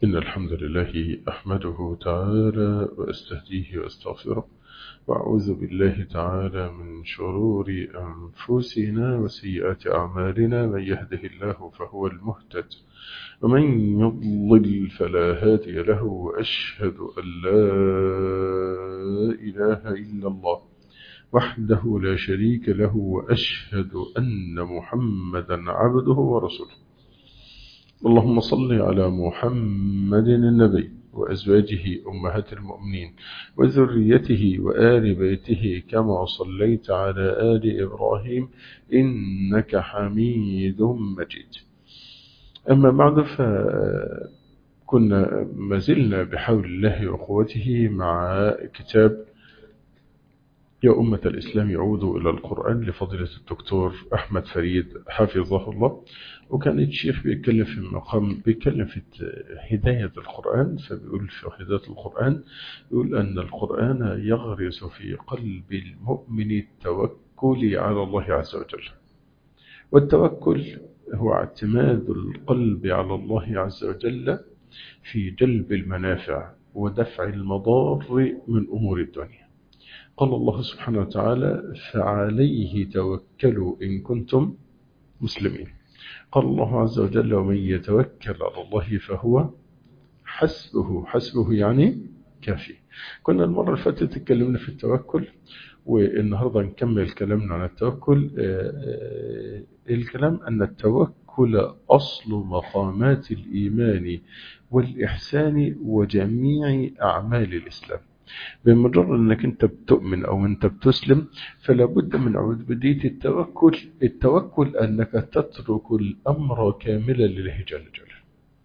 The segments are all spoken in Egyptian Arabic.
إن الحمد لله أحمده تعالى وأستهديه وأستغفره وأعوذ بالله تعالى من شرور أنفسنا وسيئات أعمالنا من يهده الله فهو المهتد ومن يضلل فلا هادي له وأشهد أن لا إله إلا الله وحده لا شريك له وأشهد أن محمدا عبده ورسوله اللهم صل على محمد النبي وأزواجه أمهات المؤمنين وذريته وآل بيته كما صليت على آل إبراهيم إنك حميد مجيد أما بعد فكنا ما زلنا بحول الله وقوته مع كتاب يا أمة الإسلام يعود إلى القرآن لفضيلة الدكتور أحمد فريد حفظه الله وكان الشيخ بيتكلم في مقام بيتكلم في هداية القرآن فبيقول في هداية القرآن يقول أن القرآن يغرس في قلب المؤمن التوكل على الله عز وجل والتوكل هو اعتماد القلب على الله عز وجل في جلب المنافع ودفع المضار من أمور الدنيا قال الله سبحانه وتعالى فعليه توكلوا إن كنتم مسلمين قال الله عز وجل ومن يتوكل على الله فهو حسبه حسبه يعني كافي كنا المرة اللي فاتت تكلمنا في التوكل والنهاردة نكمل كلامنا عن التوكل الكلام أن التوكل أصل مقامات الإيمان والإحسان وجميع أعمال الإسلام بمجرد أنك أنت بتؤمن أو أنت بتسلم فلا بد من عبودية التوكل التوكل أنك تترك الأمر كاملا لله جل جلاله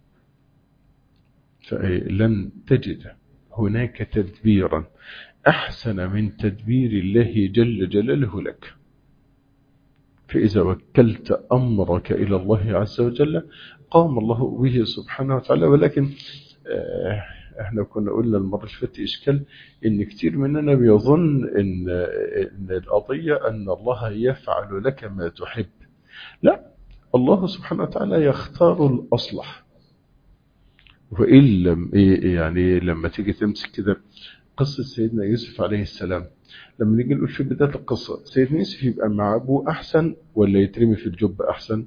فلن تجد هناك تدبيرا أحسن من تدبير الله جل جلاله لك فإذا وكلت أمرك إلى الله عز وجل قام الله به سبحانه وتعالى ولكن آه احنا كنا قلنا المرة اللي فاتت إشكال إن كتير مننا بيظن إن, إن القضية أن الله يفعل لك ما تحب لا الله سبحانه وتعالى يختار الأصلح وإن لم يعني لما تيجي تمسك كده قصة سيدنا يوسف عليه السلام لما نيجي نقول في بداية القصة سيدنا يوسف يبقى مع أبوه أحسن ولا يترمي في الجب أحسن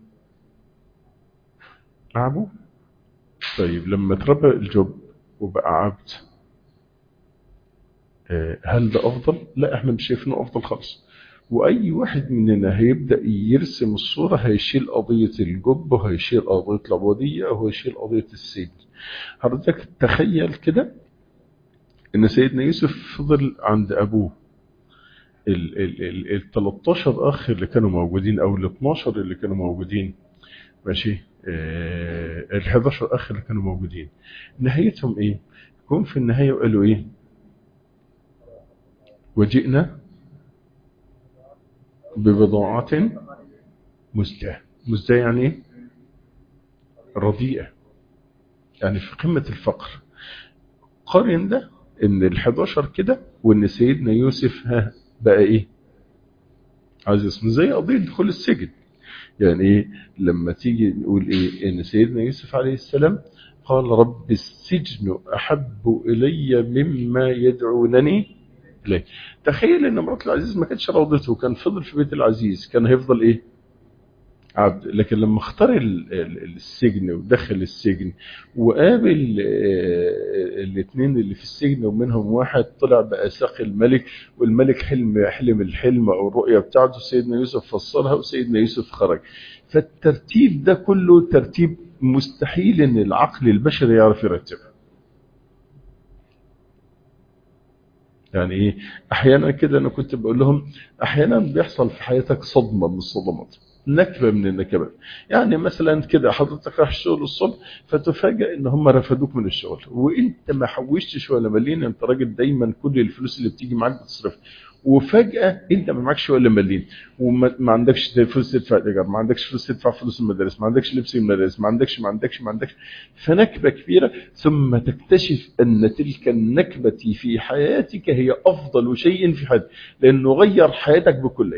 مع أبوه طيب لما تربى الجب وبقى عبد هل ده أفضل؟ لا احنا مش شايفينه أفضل خالص وأي واحد مننا هيبدأ يرسم الصورة هيشيل قضية الجب وهيشيل قضية العبودية وهيشيل قضية السجن حضرتك تخيل كده ان سيدنا يوسف فضل عند أبوه ال ال ال ال 13 أخ اللي كانوا موجودين أو ال 12 اللي كانوا موجودين ماشي ال 11 أخ اللي كانوا موجودين نهايتهم إيه هم في النهاية وقالوا إيه وجئنا ببضاعة مزجاة مزجاة يعني إيه رديئة يعني في قمة الفقر قارن ده ان ال 11 كده وان سيدنا يوسف ها بقى ايه عايز اسمه زي قضية دخول السجن يعني ايه لما تيجي نقول ايه ان سيدنا يوسف عليه السلام قال رب السجن احب الي مما يدعونني اليه تخيل ان مرات العزيز ما كانتش راضته كان فضل في بيت العزيز كان هيفضل ايه عبد لكن لما اختار السجن ودخل السجن وقابل الاثنين اللي في السجن ومنهم واحد طلع بقى ساق الملك والملك حلم حلم الحلم او الرؤيه بتاعته سيدنا يوسف فسرها وسيدنا يوسف خرج فالترتيب ده كله ترتيب مستحيل ان العقل البشري يعرف يرتبه يعني ايه احيانا كده انا كنت بقول لهم احيانا بيحصل في حياتك صدمه من الصدمات نكبة من النكبات يعني مثلا كده حضرتك رايح الشغل الصبح فتفاجئ ان هم رفدوك من الشغل وانت ما حوشتش ولا مليين انت راجل دايما كل الفلوس اللي بتيجي معاك بتصرفها وفجأة انت ما معكش ولا مليم وما عندكش فلوس تدفع الايجار ما عندكش فلوس تدفع فلوس المدارس ما عندكش لبس المدارس ما عندكش ما عندكش ما عندكش فنكبة كبيرة ثم تكتشف ان تلك النكبة في حياتك هي افضل شيء في حياتك لانه غير حياتك بكلية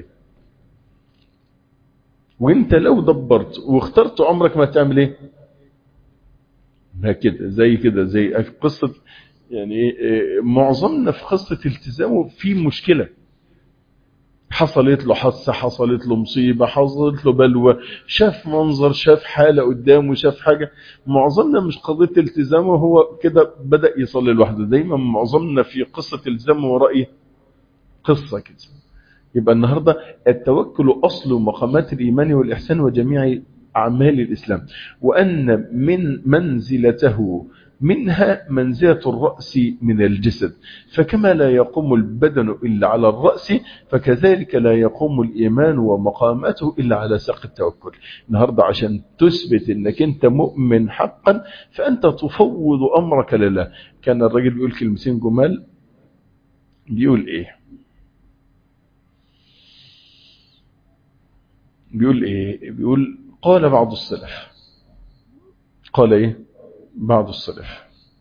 وانت لو دبرت واخترت عمرك ما تعمل ايه ما كده زي كده زي قصة يعني معظمنا في قصة التزامه في مشكلة حصلت له حادثة حصلت له مصيبة حصلت له بلوى شاف منظر شاف حالة قدامه شاف حاجة معظمنا مش قضية التزامه هو كده بدأ يصلي لوحده دايما معظمنا في قصة التزامه ورأيه قصة كده يبقى النهاردة التوكل أصل مقامات الإيمان والإحسان وجميع أعمال الإسلام وأن من منزلته منها منزلة الرأس من الجسد فكما لا يقوم البدن إلا على الرأس فكذلك لا يقوم الإيمان ومقاماته إلا على ساق التوكل النهاردة عشان تثبت أنك أنت مؤمن حقا فأنت تفوض أمرك لله كان الرجل بيقول كلمتين جمال بيقول إيه بيقول إيه بيقول قال بعض السلف قال إيه بعض السلف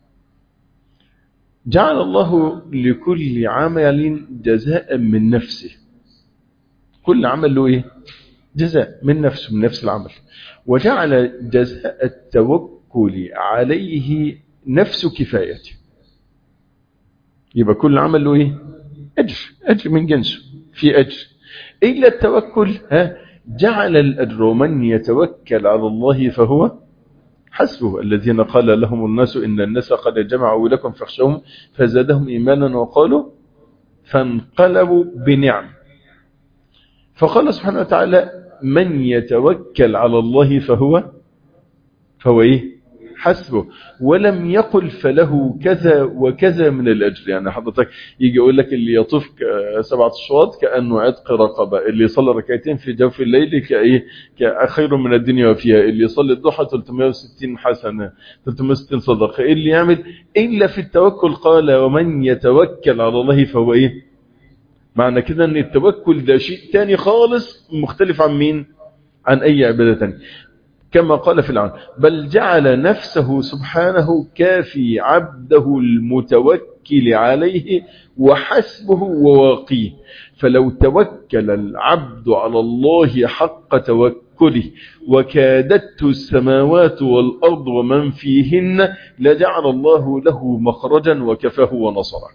جعل الله لكل عمل جزاء من نفسه كل عمل له ايه جزاء من نفسه من نفس العمل وجعل جزاء التوكل عليه نفس كفايته يبقى كل عمل له ايه اجر اجر من جنسه في اجر الا التوكل ها جعل الاجر من يتوكل على الله فهو حسبه الذين قال لهم الناس إن الناس قد جمعوا لكم فاخشوهم فزادهم إيمانا وقالوا فانقلبوا بنعم فقال سبحانه وتعالى من يتوكل على الله فهو فهو إيه حسبه ولم يقل فله كذا وكذا من الأجر يعني حضرتك يجي يقول لك اللي يطوف سبعة أشواط كأنه عتق رقبة اللي يصلي ركعتين في جوف الليل كأيه كخير من الدنيا وفيها اللي يصلي الضحى 360 حسنة 360 صدقة اللي يعمل إلا في التوكل قال ومن يتوكل على الله فهو إيه معنى كده أن التوكل ده شيء تاني خالص مختلف عن مين عن أي عبادة تانية كما قال في العام بل جعل نفسه سبحانه كافي عبده المتوكل عليه وحسبه وواقيه فلو توكل العبد على الله حق توكله وكادته السماوات والأرض ومن فيهن لجعل الله له مخرجا وكفاه ونصره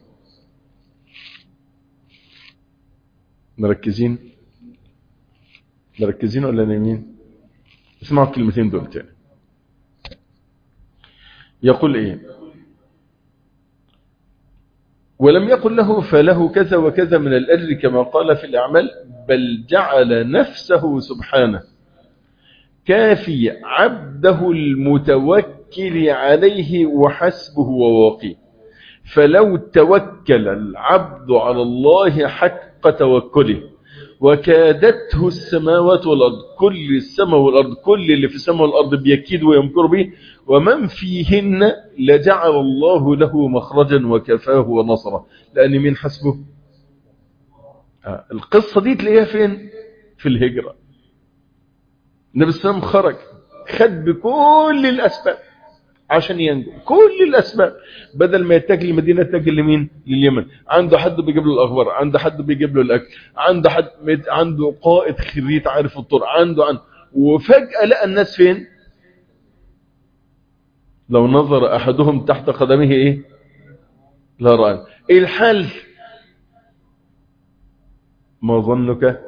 مركزين مركزين ولا نايمين اسمعوا الكلمتين دول تاني يقول ايه ولم يقل له فله كذا وكذا من الأجر كما قال في الأعمال بل جعل نفسه سبحانه كافي عبده المتوكل عليه وحسبه وواقيه فلو توكل العبد على الله حق توكله وكادته السماوات والأرض كل السماء والأرض كل اللي في السماء والأرض بيكيد ويمكر به ومن فيهن لجعل الله له مخرجا وكفاه ونصره لأن مين حسبه آه. القصة دي تلاقيها فين في الهجرة النبي صلى الله عليه وسلم خرج خد بكل الأسباب عشان ينجو كل الأسباب بدل ما يتجه للمدينة يتجه لمين لليمن عنده حد بيجيب له الأخبار عنده حد بيجيب له الأكل عنده حد عنده قائد خريت عارف الطرق عنده عنده وفجأة لقى الناس فين لو نظر أحدهم تحت قدمه إيه لا رأى إيه الحل ما ظنك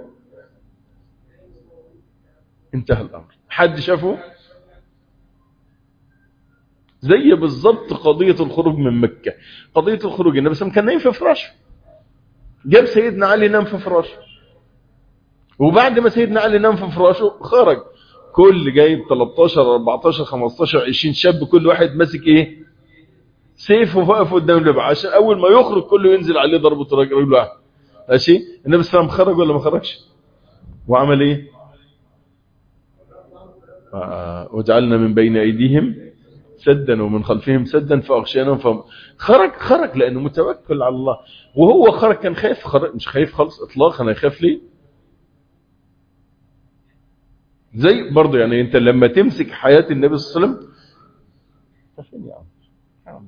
انتهى الأمر حد شافه زي بالظبط قضية الخروج من مكة قضية الخروج النبي صلى الله عليه وسلم كان نايم في فراشه جاب سيدنا علي نام في فراشه وبعد ما سيدنا علي نام في فراشه خرج كل جايب 13 14 15 20 شاب كل واحد ماسك ايه سيف وواقف قدام الباب عشان اول ما يخرج كله ينزل عليه ضربة رجل واحد ماشي النبي صلى الله عليه وسلم خرج ولا ما خرجش وعمل ايه آه وجعلنا من بين ايديهم سدا ومن خلفهم سدا فاغشيناهم فهم خرج خرج لانه متوكل على الله وهو خرج كان خايف خرج مش خايف خالص اطلاقا هيخاف ليه زي برضه يعني انت لما تمسك حياة النبي صلى الله عليه وسلم فين يا عم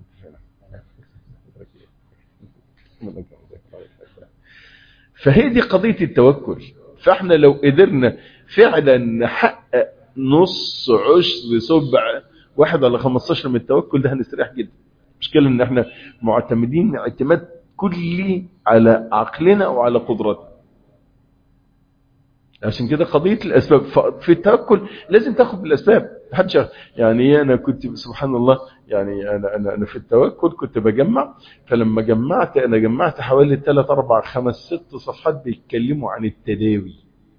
فهي دي قضية التوكل فاحنا لو قدرنا فعلا نحقق نص عشر سبع واحد على 15 من التوكل ده هنستريح جدا مشكلة ان احنا معتمدين اعتماد كلي على عقلنا وعلى قدراتنا عشان كده قضية الأسباب في التوكل لازم تاخد بالأسباب محدش يعني أنا كنت سبحان الله يعني أنا, أنا, أنا في التوكل كنت بجمع فلما جمعت أنا جمعت حوالي 3 4 5 6 صفحات بيتكلموا عن التداوي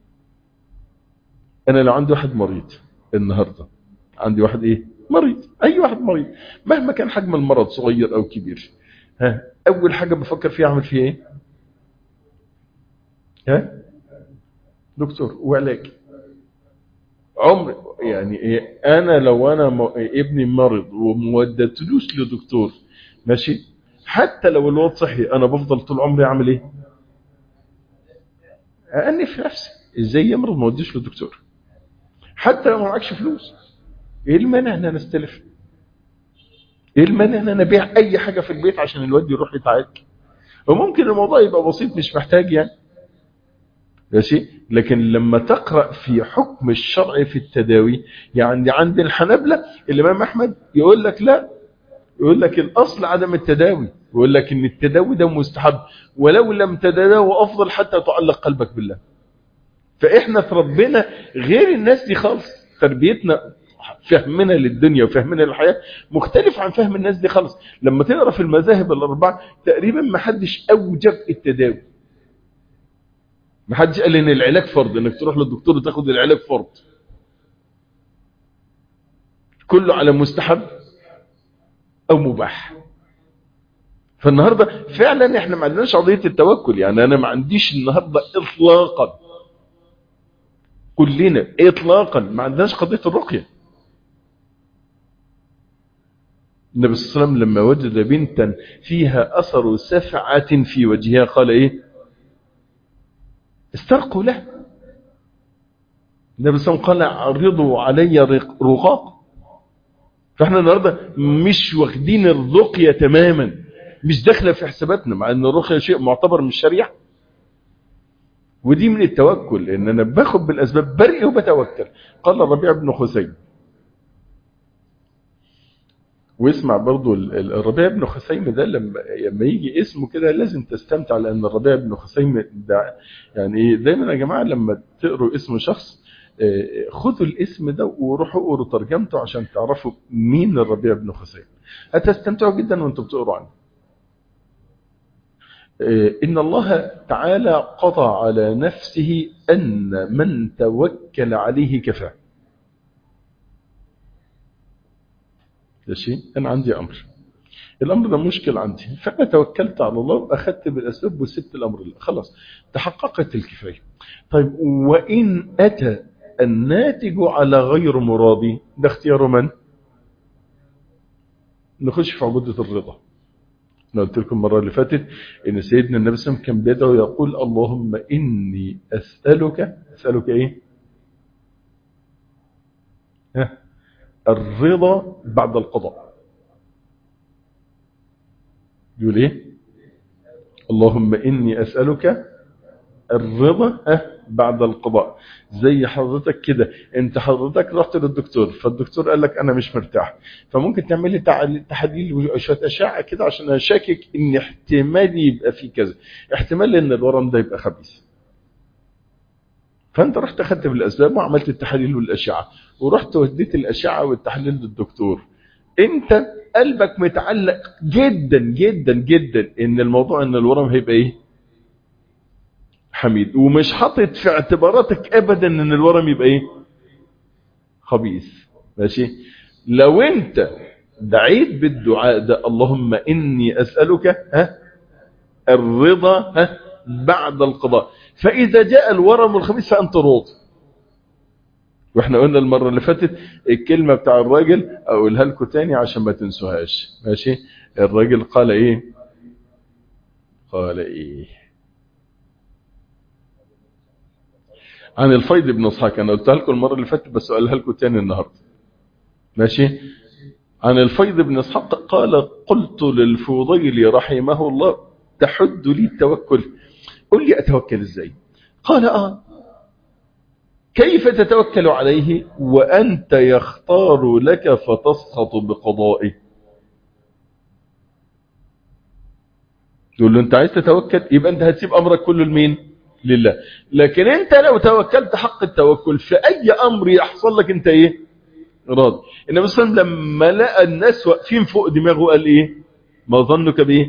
أنا لو عندي واحد مريض النهاردة عندي واحد إيه مريض أي واحد مريض مهما كان حجم المرض صغير أو كبير ها أول حاجة بفكر فيها أعمل فيها إيه ها دكتور وعلاج عمر يعني إيه انا لو انا م... ابني مرض ومودتلوش لدكتور ماشي حتى لو الواد صحي انا بفضل طول عمري اعمل ايه أأنف نفسي ازاي يمرض ما وديش لدكتور حتى لو ما معكش فلوس ايه المانع ان انا استلف ايه المانع ان انا ابيع اي حاجه في البيت عشان الواد يروح يتعالج وممكن الموضوع يبقى بسيط مش محتاج يعني ماشي لكن لما تقرأ في حكم الشرع في التداوي يعني عند الحنبلة الإمام أحمد يقول لك لا يقول لك الأصل عدم التداوي يقول لك إن التداوي ده مستحب ولو لم تداوي أفضل حتى تعلق قلبك بالله فإحنا تربينا غير الناس دي خالص تربيتنا فهمنا للدنيا وفهمنا للحياة مختلف عن فهم الناس دي خالص لما تقرأ في المذاهب الأربعة تقريبا ما حدش أوجب التداوي ما حدش قال ان العلاج فرض انك تروح للدكتور وتاخد العلاج فرض كله على مستحب او مباح فالنهاردة فعلا احنا ما عندناش قضية التوكل يعني انا ما عنديش النهاردة اطلاقا كلنا اطلاقا ما عندناش قضية الرقية النبي صلى الله عليه وسلم لما وجد بنتا فيها اثر سفعة في وجهها قال ايه استرقوا له النبي صلى الله عليه وسلم قال عرضوا علي رقاق فاحنا النهارده مش واخدين الرقيه تماما مش داخله في حساباتنا مع ان الرقيه شيء معتبر من الشريعه ودي من التوكل ان انا باخد بالاسباب برئ وبتوكل قال الربيع بن خثيم واسمع برضو الربيع بن خثيم ده لما لما يجي اسمه كده لازم تستمتع لان الربيع بن خثيم ده يعني دايما يا جماعه لما تقروا اسم شخص خذوا الاسم ده وروحوا اقروا ترجمته عشان تعرفوا مين الربيع بن خثيم هتستمتعوا جدا وانتم بتقروا عنه إن الله تعالى قضى على نفسه أن من توكل عليه كفاه ده شيء أنا عندي أمر الأمر ده مشكل عندي فأنا توكلت على الله وأخذت بالأسباب وسبت الأمر الله خلاص تحققت الكفاية طيب وإن أتى الناتج على غير مرادي ده اختيار من نخش في عبودة الرضا أنا قلت لكم المرة اللي فاتت إن سيدنا النبي صلى الله عليه وسلم كان بيدعو يقول اللهم إني أسألك أسألك إيه ها الرضا بعد القضاء يقول ايه اللهم اني اسالك الرضا بعد القضاء زي حضرتك كده انت حضرتك رحت للدكتور فالدكتور قال لك انا مش مرتاح فممكن تعمل لي تحاليل وشويه اشعه كده عشان اشاكك ان احتمال يبقى في كذا احتمال ان الورم ده يبقى خبيث فانت رحت اخدت بالاسباب وعملت التحاليل والاشعه ورحت وديت الاشعه والتحليل للدكتور انت قلبك متعلق جدا جدا جدا ان الموضوع ان الورم هيبقى ايه حميد ومش حاطط في اعتباراتك ابدا ان الورم يبقى ايه خبيث ماشي لو انت دعيت بالدعاء ده اللهم اني اسالك ها الرضا ها بعد القضاء فاذا جاء الورم الخبيث فانت راضي واحنا قلنا المرة اللي فاتت الكلمة بتاع الراجل اقولها لكم تاني عشان ما تنسوهاش ماشي الراجل قال ايه قال ايه عن الفيض بن اسحاق انا قلتها لكم المرة اللي فاتت بس اقولها لكم تاني النهاردة ماشي عن الفيض بن اسحاق قال قلت للفضيل رحمه الله تحد لي التوكل قل لي اتوكل ازاي قال اه كيف تتوكل عليه وأنت يختار لك فتسخط بقضائه تقول له انت عايز تتوكل يبقى انت هتسيب امرك كله لمين لله لكن انت لو توكلت حق التوكل في اي امر يحصل لك انت ايه راضي النبي صلى الله عليه وسلم لما لقى الناس واقفين فوق دماغه قال ايه ما ظنك بايه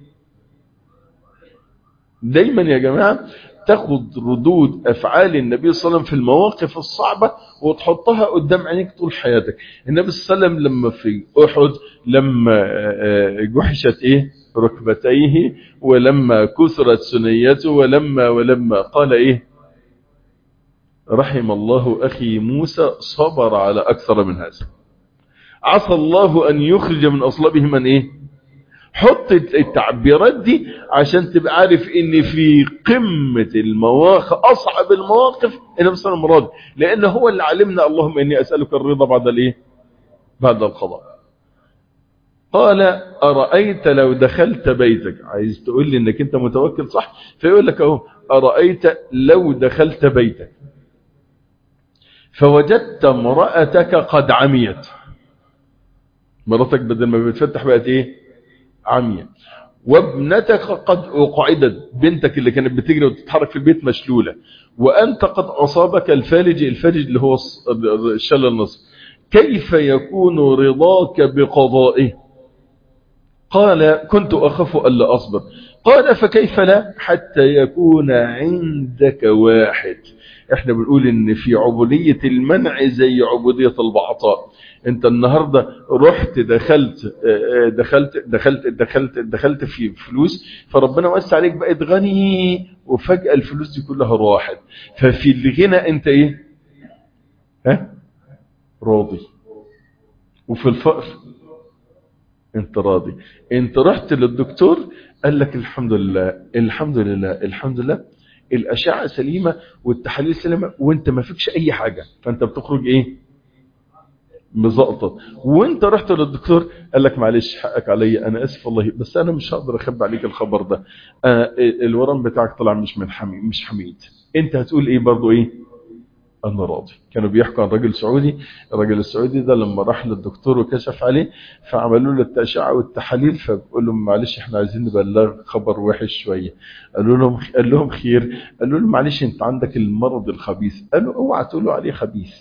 دايما يا جماعه تاخد ردود افعال النبي صلى الله عليه وسلم في المواقف الصعبه وتحطها قدام عينيك طول حياتك النبي صلى الله عليه وسلم لما في احد لما جحشت ايه ركبتيه ولما كثرت سنيته ولما ولما قال ايه رحم الله اخي موسى صبر على اكثر من هذا عسى الله ان يخرج من اصلابه من ايه حط التعبيرات دي عشان تبقى عارف ان في قمة المواقف اصعب المواقف النبي صلى الله عليه وسلم لان هو اللي علمنا اللهم اني اسألك الرضا بعد الايه بعد القضاء قال أرأيت لو دخلت بيتك عايز تقول لي انك انت متوكل صح فيقول لك اهو أرأيت لو دخلت بيتك فوجدت امرأتك قد عميت مراتك بدل ما بتفتح بقت ايه عمية وابنتك قد أقعدت بنتك اللي كانت بتجري وتتحرك في البيت مشلولة وأنت قد أصابك الفالج الفالج اللي هو الشلل النصف كيف يكون رضاك بقضائه قال كنت أخاف ألا أصبر قال فكيف لا حتى يكون عندك واحد احنا بنقول ان في عبودية المنع زي عبودية البعطاء انت النهاردة رحت دخلت دخلت دخلت دخلت دخلت في فلوس فربنا وسع عليك بقيت غني وفجأة الفلوس دي كلها راحت ففي الغنى انت ايه ها راضي وفي الفقر انت راضي انت رحت للدكتور قال لك الحمد لله الحمد لله الحمد لله الاشعه سليمه والتحاليل سليمه وانت ما فيكش اي حاجه فانت بتخرج ايه مزقطط وانت رحت للدكتور قال لك معلش حقك عليا انا اسف والله بس انا مش هقدر اخبي عليك الخبر ده آه الورم بتاعك طلع مش من حميد مش حميد انت هتقول ايه برضو ايه انا راضي كانوا بيحكوا عن راجل سعودي الراجل السعودي ده لما راح للدكتور وكشف عليه فعملوا له التأشعة والتحاليل فبقول لهم معلش احنا عايزين نبلغ خبر وحش شوية قالوا لهم قال لهم خير قالوا له معلش انت عندك المرض الخبيث قالوا اوعى تقولوا عليه خبيث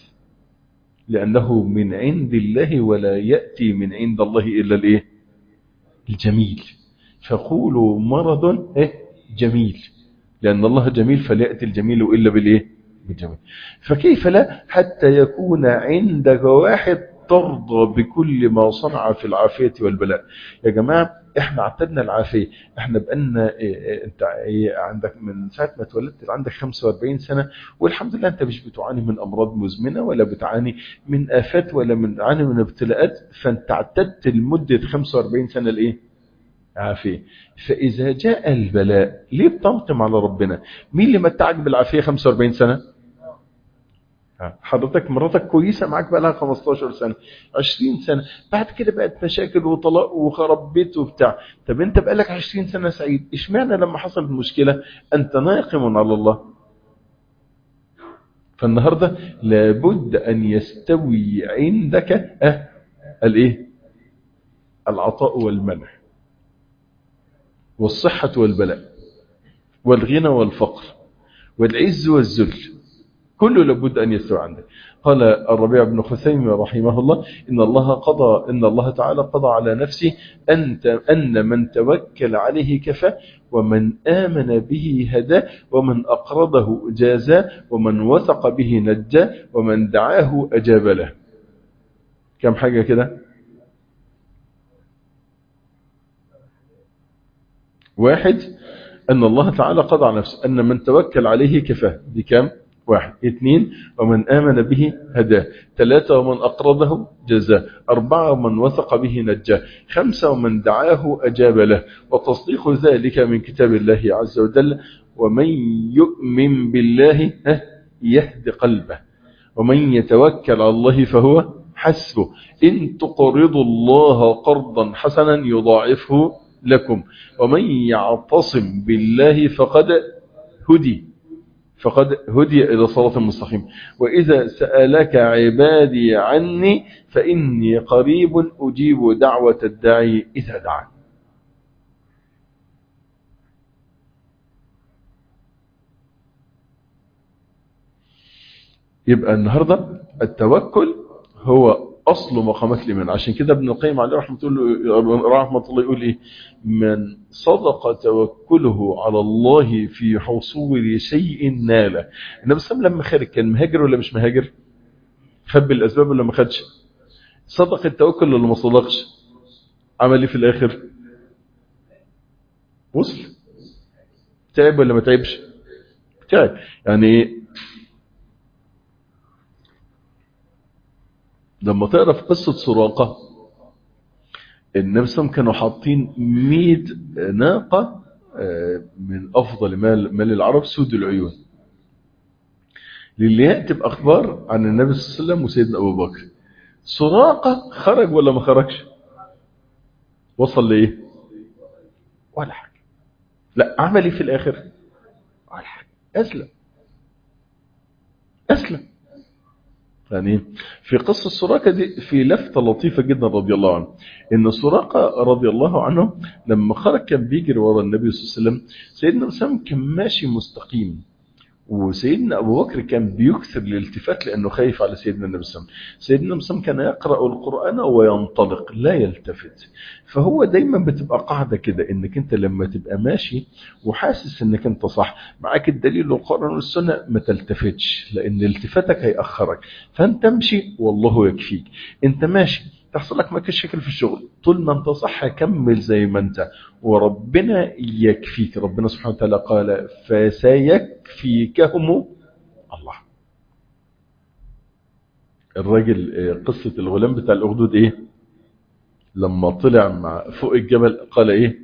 لانه من عند الله ولا يأتي من عند الله الا الايه الجميل فقولوا مرض ايه جميل لان الله جميل فلا يأتي الجميل الا بالايه بالجميل فكيف لا حتى يكون عندك واحد ترضى بكل ما صنع في العافية والبلاء يا جماعة احنا اعتدنا العافية احنا بقالنا إيه انت إيه عندك من ساعة ما اتولدت عندك 45 سنة والحمد لله انت مش بتعاني من امراض مزمنة ولا بتعاني من افات ولا من عاني من ابتلاءات فانت اعتدت لمدة 45 سنة الايه عافية فاذا جاء البلاء ليه بتنقم على ربنا مين اللي متعك بالعافية 45 سنة حضرتك مراتك كويسة معاك بقى لها 15 سنة 20 سنة بعد كده بقت مشاكل وطلاق وخرب بيت وبتاع طب انت بقى لك 20 سنة سعيد اشمعنى لما حصلت مشكلة انت ناقم على الله فالنهاردة لابد ان يستوي عندك اه الايه العطاء والمنع والصحة والبلاء والغنى والفقر والعز والذل كله لابد أن يستوى عندك قال الربيع بن خثيم رحمه الله إن الله قضى إن الله تعالى قضى على نفسه أنت أن من توكل عليه كفى ومن آمن به هدى ومن أقرضه جازى ومن وثق به نجى ومن دعاه أجاب له كم حاجة كده واحد أن الله تعالى قضى على نفسه أن من توكل عليه كفاه دي كام واحد اثنين ومن آمن به هداه ثلاثة ومن أقرضه جزاه أربعة ومن وثق به نجاه خمسة ومن دعاه أجاب له وتصديق ذلك من كتاب الله عز وجل ومن يؤمن بالله يهد قلبه ومن يتوكل على الله فهو حسبه إن تقرضوا الله قرضا حسنا يضاعفه لكم ومن يعتصم بالله فقد هدي فقد هدي إلى صراط مستقيم وإذا سألك عبادي عني فإني قريب أجيب دعوة الداعي إذا دعا يبقى النهاردة التوكل هو أصل مقامات الإيمان عشان كده ابن القيم عليه رحمة الله رحمة الله يقول إيه من صدق توكله على الله في حصول شيء ناله النبي صلى الله عليه وسلم لما خارج كان مهاجر ولا مش مهاجر خد بالأسباب ولا ما خدش صدق التوكل ولا ما صدقش عمل ايه في الآخر وصل تعب ولا ما تعبش تعب يعني لما تقرا في قصه سراقه النبي صلى كانوا حاطين 100 ناقه من افضل مال مال العرب سود العيون للي ياتي باخبار عن النبي صلى الله عليه وسلم وسيدنا ابو بكر سراقه خرج ولا ما خرجش وصل لايه ولا حاجه لا عمل ايه في الاخر ولا حاجه اسلم اسلم يعني في قصة سراقة دي في لفتة لطيفة جدا رضي الله عنه إن سراقة رضي الله عنه لما خرج كان بيجري ورا النبي صلى الله عليه وسلم سيدنا وسلم كان ماشي مستقيم وسيدنا أبو بكر كان بيكثر الالتفات لأنه خايف على سيدنا النبي صلى الله عليه وسلم سيدنا النبي كان يقرأ القرآن وينطلق لا يلتفت فهو دايما بتبقى قاعدة كده إنك أنت لما تبقى ماشي وحاسس إنك أنت صح معاك الدليل والقرآن والسنة ما تلتفتش لأن التفاتك هيأخرك فأنت امشي والله يكفيك أنت ماشي تحصل لك مشاكل في الشغل طول ما انت صح كمل زي ما انت وربنا يكفيك ربنا سبحانه وتعالى قال فسيكفيكهم الله الراجل قصة الغلام بتاع الأخدود ايه لما طلع مع فوق الجبل قال ايه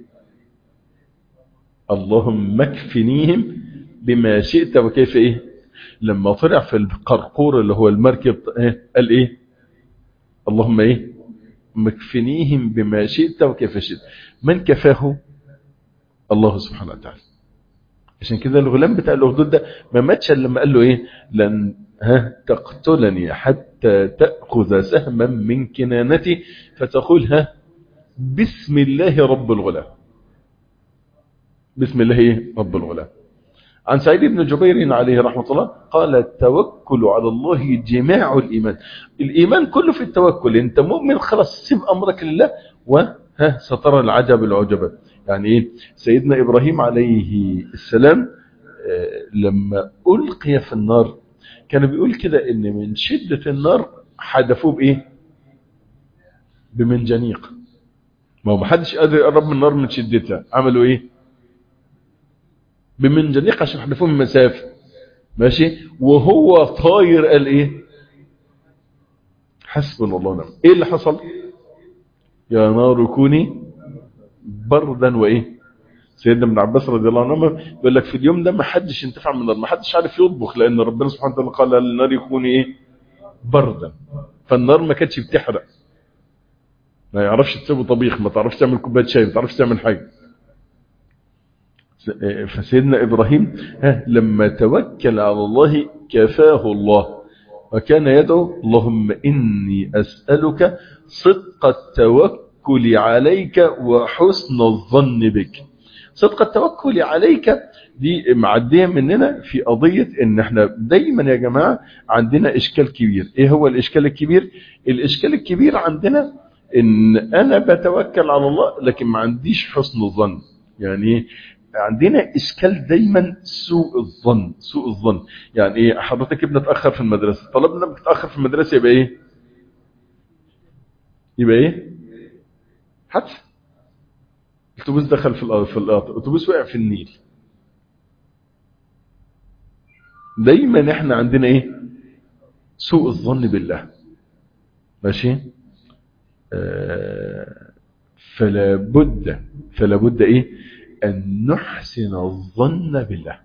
اللهم اكفنيهم بما شئت وكيف ايه لما طلع في القرقور اللي هو المركب ايه قال ايه اللهم ايه مكفنيهم بما شئت وكيف شئت من كفاه الله سبحانه وتعالى عشان كده الغلام بتاع الأخدود ده ما ماتش لما قال له ايه لن ها تقتلني حتى تأخذ سهما من كنانتي فتقول ها بسم الله رب الغلام بسم الله ايه رب الغلام عن سعيد بن جبير عليه رحمة الله قال التوكل على الله جماع الإيمان الإيمان كله في التوكل انت مؤمن خلاص سيب أمرك لله وها سترى العجب العجبة يعني ايه سيدنا إبراهيم عليه السلام لما ألقي في النار كان بيقول كده ان من شدة النار حدفوه بإيه بمنجنيق ما هو محدش قادر يقرب من النار من شدتها عملوا ايه بمنجنيق عشان حدفوه من مسافة ماشي وهو طاير قال ايه حسبنا الله ونعم ايه اللي حصل يا نار كوني بردا وايه سيدنا ابن عباس رضي الله عنه بيقول لك في اليوم ده ما حدش انتفع من النار ما حدش عارف يطبخ لان ربنا سبحانه وتعالى قال للنار يكوني ايه بردا فالنار ما كانتش بتحرق ما يعرفش تسوي طبيخ ما تعرفش تعمل كوبايه شاي ما تعرفش تعمل حاجه فسيدنا إبراهيم لما توكل على الله كفاه الله وكان يدعو اللهم إني أسألك صدق التوكل عليك وحسن الظن بك صدق التوكل عليك دي معدية مننا في قضية ان احنا دايما يا جماعة عندنا اشكال كبير ايه هو الاشكال الكبير الاشكال الكبير عندنا ان انا بتوكل على الله لكن ما عنديش حسن الظن يعني عندنا اشكال دايما سوء الظن سوء الظن يعني ايه حضرتك ابنك اتاخر في المدرسه طلبنا انك تتاخر في المدرسه يبقى ايه يبقى ايه حدث الاتوبيس دخل في الارض في الارض الاتوبيس وقع في النيل دايما احنا عندنا ايه سوء الظن بالله ماشي آه فلا بد فلا بد ايه أن نحسن الظن بالله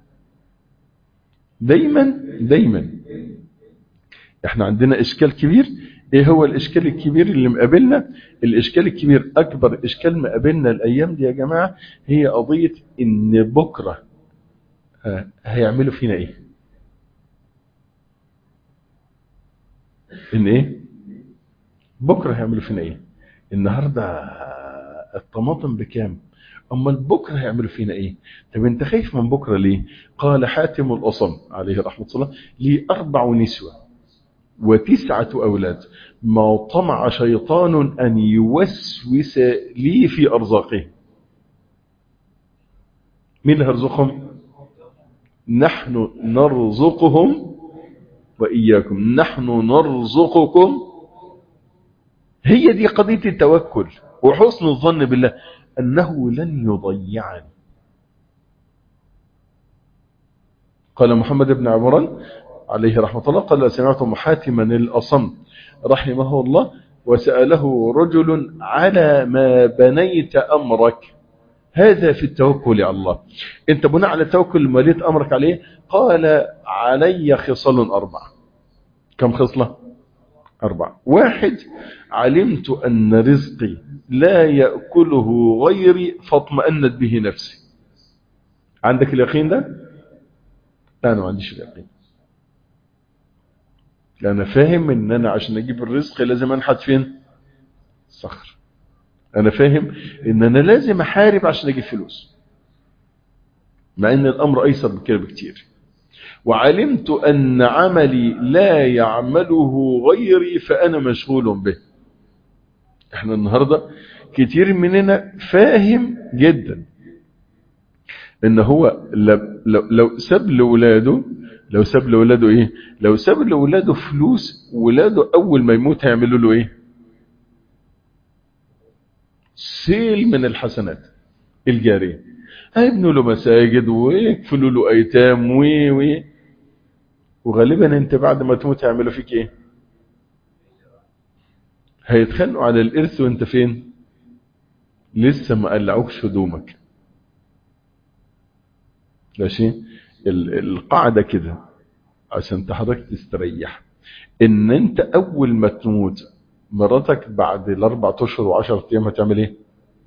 دايما دايما احنا عندنا اشكال كبير ايه هو الاشكال الكبير اللي مقابلنا الاشكال الكبير اكبر اشكال مقابلنا الايام دي يا جماعة هي قضية ان بكرة هيعملوا فينا ايه ان ايه بكره هيعملوا فينا ايه النهارده الطماطم بكام اما بكره هيعملوا فينا ايه طب انت خايف من بكره ليه قال حاتم الاصم عليه رحمه الله لي اربع نسوه وتسعه اولاد ما طمع شيطان ان يوسوس لي في ارزاقه مين اللي هيرزقهم نحن نرزقهم وإياكم نحن نرزقكم هي دي قضية التوكل وحسن الظن بالله أنه لن يضيعني قال محمد بن عمران عليه رحمة الله قال سمعت محاتما الأصم رحمه الله وسأله رجل على ما بنيت أمرك هذا في التوكل على الله انت بناء على التوكل مليت أمرك عليه قال علي خصال أربع كم خصلة أربع واحد علمت أن رزقي لا يأكله غيري فاطمأنت به نفسي عندك اليقين ده لا أنا ما عنديش اليقين أنا فاهم أن أنا عشان أجيب الرزق لازم أنحت فين صخر أنا فاهم أن أنا لازم أحارب عشان أجيب فلوس مع أن الأمر أيسر من كده بكتير وعلمت أن عملي لا يعمله غيري فأنا مشغول به احنا النهاردة كتير مننا فاهم جدا ان هو لو, لو ساب لولاده لو ساب لولاده ايه لو ساب لولاده فلوس ولاده اول ما يموت هيعملوا له ايه سيل من الحسنات الجارية هيبنوا له مساجد ويكفلوا له ايتام و و وغالبا انت بعد ما تموت هيعملوا فيك ايه هيتخانقوا على الارث وانت فين لسه ما قلعوكش هدومك ماشي القاعده كده عشان حضرتك تستريح ان انت اول ما تموت مراتك بعد الاربع اشهر وعشرة ايام هتعمل ايه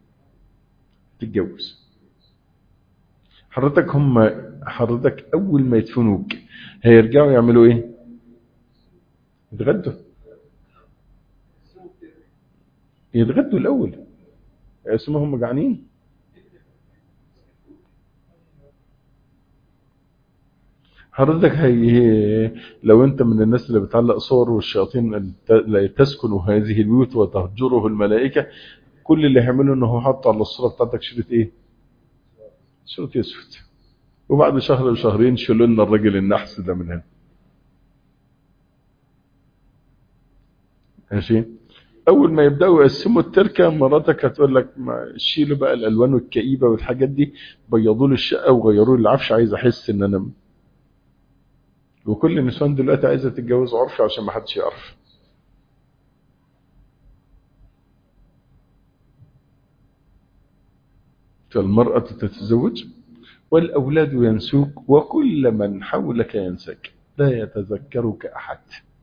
تتجوز حضرتك هم حضرتك اول ما يدفنوك هيرجعوا يعملوا ايه يتغدوا يتغدوا الاول اسمهم جعانين حضرتك هي لو انت من الناس اللي بتعلق صور والشياطين لا تسكن هذه البيوت وتهجره الملائكة كل اللي هيعمله انه حط على الصورة بتاعتك شريط ايه شريط يسود وبعد شهر وشهرين شيلوا لنا الراجل النحس ده من هنا ماشي اول ما يبداوا يقسموا التركه مراتك هتقول لك ما شيلوا بقى الالوان الكئيبه والحاجات دي بيضوا لي الشقه وغيروا لي العفش عايز احس ان انا وكل النسوان دلوقتي عايزه تتجوز عرفي عشان ما حدش يعرف فالمرأة تتزوج والأولاد ينسوك وكل من حولك ينساك لا يتذكرك أحد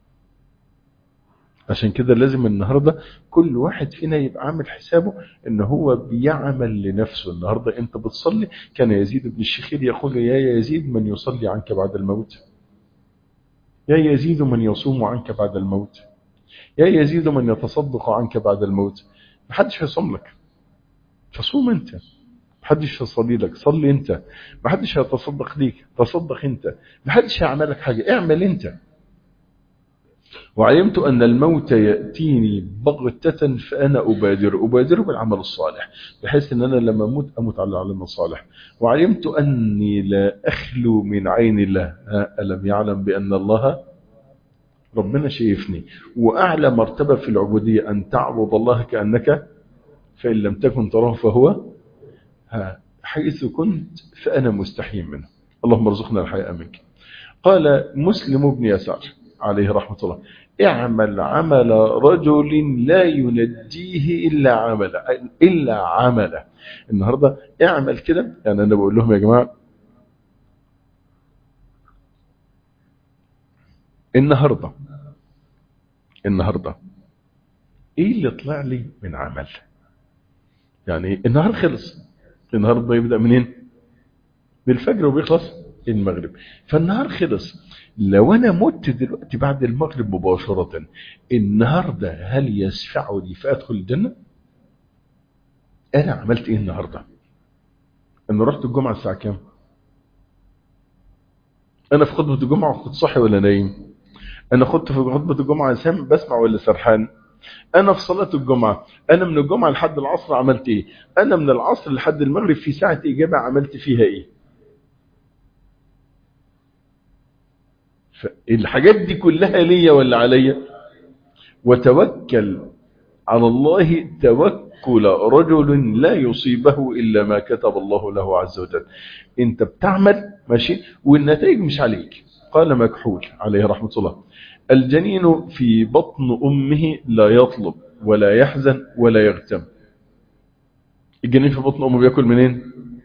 عشان كده لازم النهاردة كل واحد فينا يبقى عامل حسابه ان هو بيعمل لنفسه النهاردة انت بتصلي كان يزيد بن الشخير يقول يا يزيد من يصلي عنك بعد الموت يا يزيد من يصوم عنك بعد الموت يا يزيد من يتصدق عنك بعد الموت محدش هيصوم لك فصوم انت محدش هيصلي لك صلي انت محدش هيتصدق ليك تصدق انت محدش هيعمل لك حاجة اعمل انت وعلمت أن الموت يأتيني بغتة فأنا أبادر أبادر بالعمل الصالح بحيث أن أنا لما أموت أموت على العمل الصالح وعلمت أني لا أخلو من عين الله ألم يعلم بأن الله ربنا شايفني وأعلى مرتبة في العبودية أن تعبد الله كأنك فإن لم تكن تراه فهو حيث كنت فأنا مستحي منه اللهم ارزقنا الحياء منك قال مسلم بن يسار عليه رحمة الله اعمل عمل رجل لا ينجيه إلا عمله إلا عمله النهاردة اعمل كده يعني أنا بقول لهم يا جماعة النهاردة النهاردة ايه اللي طلع لي من عمل يعني النهار خلص النهار ده يبدأ منين من الفجر وبيخلص المغرب فالنهار خلص لو انا مت دلوقتي بعد المغرب مباشرة النهاردة هل يشفعني فادخل الجنة انا عملت ايه النهاردة انا رحت الجمعة الساعة كام انا في خطبة الجمعة كنت صاحي ولا نايم انا كنت في خطبة الجمعة سام بسمع ولا سرحان انا في صلاة الجمعة انا من الجمعة لحد العصر عملت ايه انا من العصر لحد المغرب في ساعة اجابة عملت فيها ايه الحاجات دي كلها ليا ولا عليا وتوكل على الله توكل رجل لا يصيبه إلا ما كتب الله له عز وجل انت بتعمل ماشي والنتائج مش عليك قال مكحول عليه رحمة الله الجنين في بطن أمه لا يطلب ولا يحزن ولا يغتم الجنين في بطن أمه بيأكل منين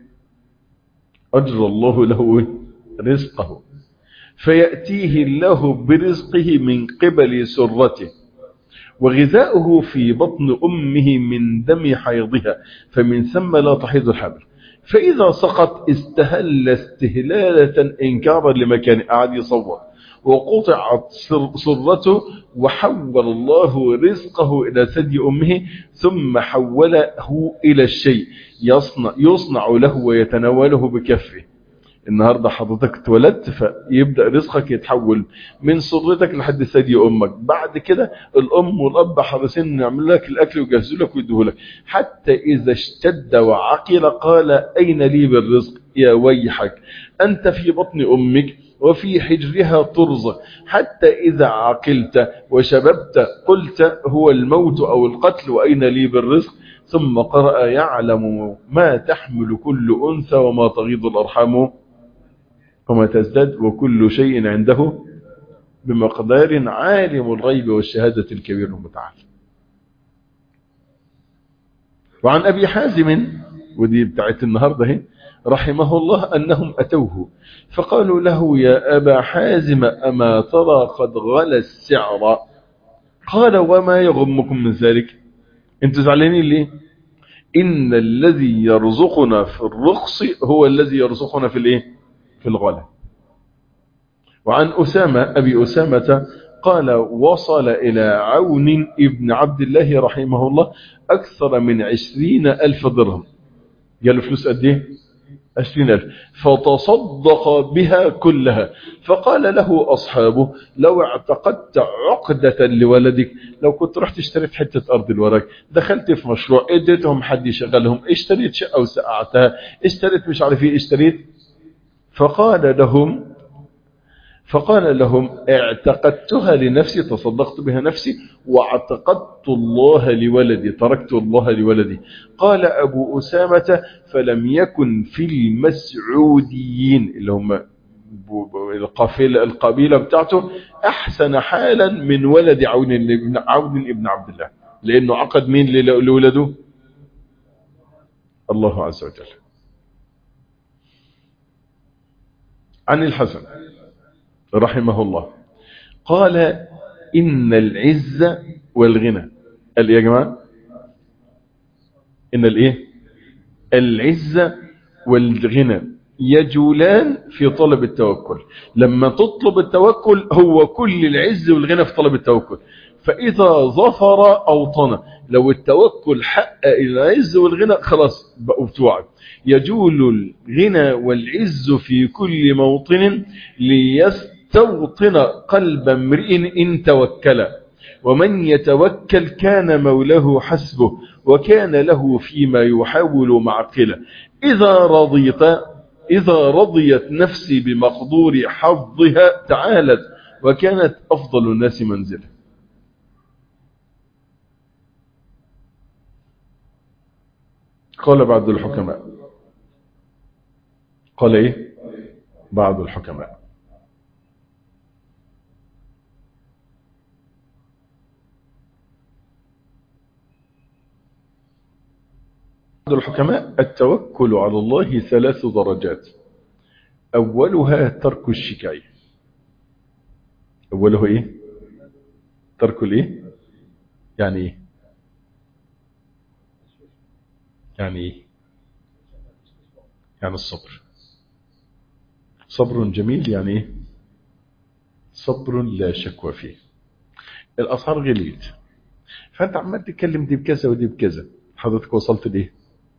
أجر الله له رزقه فيأتيه الله برزقه من قبل سرته وغذاؤه في بطن أمه من دم حيضها فمن ثم لا تحيض الحمل فإذا سقط استهل استهلالة إنكارا لمكان قاعد يصور وقطعت سرته وحول الله رزقه إلى ثدي أمه ثم حوله إلى الشيء يصنع, يصنع له ويتناوله بكفه النهاردة حضرتك اتولدت فيبدأ رزقك يتحول من سرتك لحد ثدي أمك بعد كده الأم والأب حريصين يعملوا لك الأكل ويجهزوا لك ويدوه لك حتى إذا اشتد وعقل قال أين لي بالرزق يا ويحك أنت في بطن أمك وفي حجرها ترزق حتى إذا عقلت وشببت قلت هو الموت أو القتل وأين لي بالرزق ثم قرأ يعلم ما تحمل كل أنثى وما تغيض الأرحام وما تزداد وكل شيء عنده بمقدار عالم الغيب والشهادة الكبير المتعال وعن أبي حازم ودي بتاعت النهاردة هي رحمه الله أنهم أتوه فقالوا له يا أبا حازم أما ترى قد غلى السعر قال وما يغمكم من ذلك انتوا زعلانين ليه إن الذي يرزقنا في الرخص هو الذي يرزقنا في الايه في الغلا وعن أسامة أبي أسامة قال وصل إلى عون ابن عبد الله رحمه الله أكثر من عشرين ألف درهم قال فلوس قد ايه عشرين ألف فتصدق بها كلها فقال له أصحابه لو اعتقدت عقدة لولدك لو كنت رحت اشتريت حتة أرض الورق دخلت في مشروع اديتهم حد يشغلهم اشتريت شقة وسقعتها اشتريت مش عارف ايه اشتريت فقال لهم فقال لهم اعتقدتها لنفسي تصدقت بها نفسي واعتقدت الله لولدي تركت الله لولدي قال أبو أسامة فلم يكن في المسعوديين اللي هم القافلة القبيلة بتاعته أحسن حالا من ولد عون ابن عون ابن عبد الله لأنه عقد مين لولده الله عز وجل عن الحسن رحمه الله قال إن العز والغنى قال يا جماعة إن الإيه العز والغنى يجولان في طلب التوكل لما تطلب التوكل هو كل العز والغنى في طلب التوكل فإذا ظفر أوطن لو التوكل حقق العز والغنى خلاص بقوا بتوعك يجول الغنى والعز في كل موطن ليستوطن قلب امرئ إن توكل ومن يتوكل كان مولاه حسبه وكان له فيما يحاول معقله إذا رضيت إذا رضيت نفسي بمقدور حظها تعالت وكانت أفضل الناس منزلا قال بعض الحكماء قال ايه بعض الحكماء بعض الحكماء التوكل على الله ثلاث درجات أولها ترك الشكاية أوله إيه ترك الإيه يعني إيه يعني إيه يعني الصبر صبر جميل يعني ايه صبر لا شكوى فيه الاسعار غليت فانت عمال تتكلم دي بكذا ودي بكذا حضرتك وصلت ليه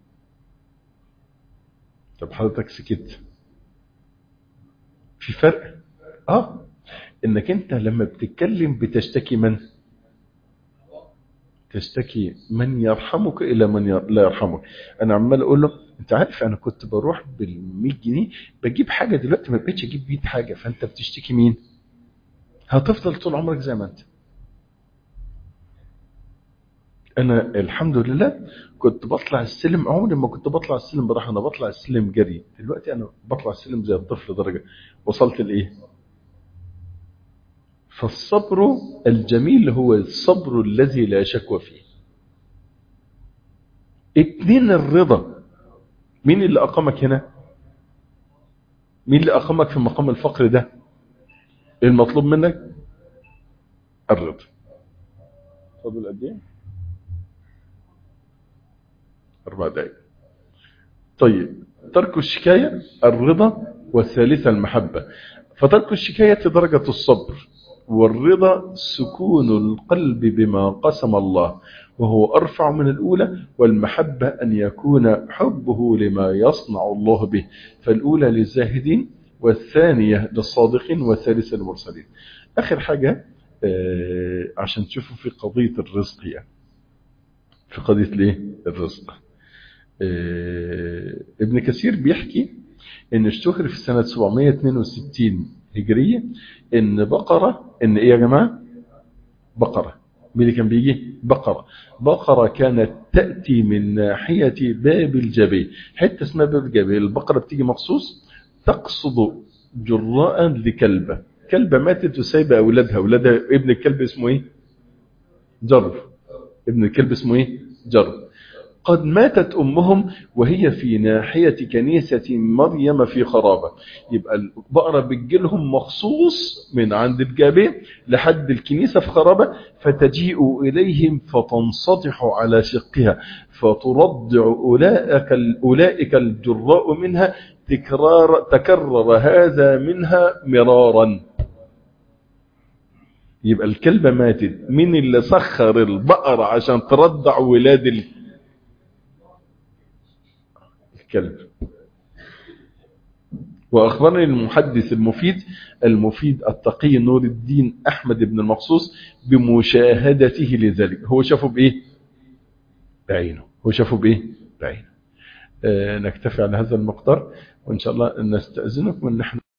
طب حضرتك سكت في فرق اه انك انت لما بتتكلم بتشتكي من تشتكي من يرحمك الى من ير... لا يرحمك انا عمال اقول له انت عارف انا كنت بروح بال100 جنيه بجيب حاجه دلوقتي ما بقتش اجيب 100 حاجه فانت بتشتكي مين هتفضل طول عمرك زي ما انت انا الحمد لله كنت بطلع السلم عمري ما كنت بطلع السلم براحه انا بطلع السلم جري دلوقتي انا بطلع السلم زي الطفل درجه وصلت لايه فالصبر الجميل هو الصبر الذي لا شكوى فيه اتنين الرضا مين اللي اقامك هنا مين اللي اقامك في مقام الفقر ده المطلوب منك الرضا فاضل قد ايه اربع دقائق طيب ترك الشكايه الرضا والثالثه المحبه فترك الشكايه درجه الصبر والرضا سكون القلب بما قسم الله وهو أرفع من الأولى والمحبة أن يكون حبه لما يصنع الله به فالأولى للزاهدين والثانية للصادقين والثالثة للمرسلين آخر حاجة آه عشان تشوفوا في قضية الرزق يعني في قضية ليه الرزق آه ابن كثير بيحكي ان اشتهر في سنة 762 هجرية ان بقرة ان ايه يا جماعة بقرة مين اللي كان بيجي بقرة بقرة كانت تأتي من ناحية باب الجبي حتة اسمها باب الجبي البقرة بتيجي مخصوص تقصد جراء لكلبة كلبة ماتت وسايبة أولادها أولادها ابن الكلب اسمه ايه جرب ابن الكلب اسمه ايه جرب قد ماتت أمهم وهي في ناحية كنيسة مريم في خرابة يبقى البقرة بتجيلهم مخصوص من عند الجابين لحد الكنيسة في خرابة فتجيء إليهم فتنسطح على شقها فترضع أولئك, أولئك الجراء منها تكرار تكرر هذا منها مرارا يبقى الكلبة ماتت مين اللي سخر البقرة عشان ترضع ولاد الكلب الكلب وأخبرني المحدث المفيد المفيد التقي نور الدين أحمد بن المقصوص بمشاهدته لذلك هو شافه بإيه بعينه هو شافه بإيه بعينه آه نكتفي على هذا المقدار وإن شاء الله نستأذنكم أن نحن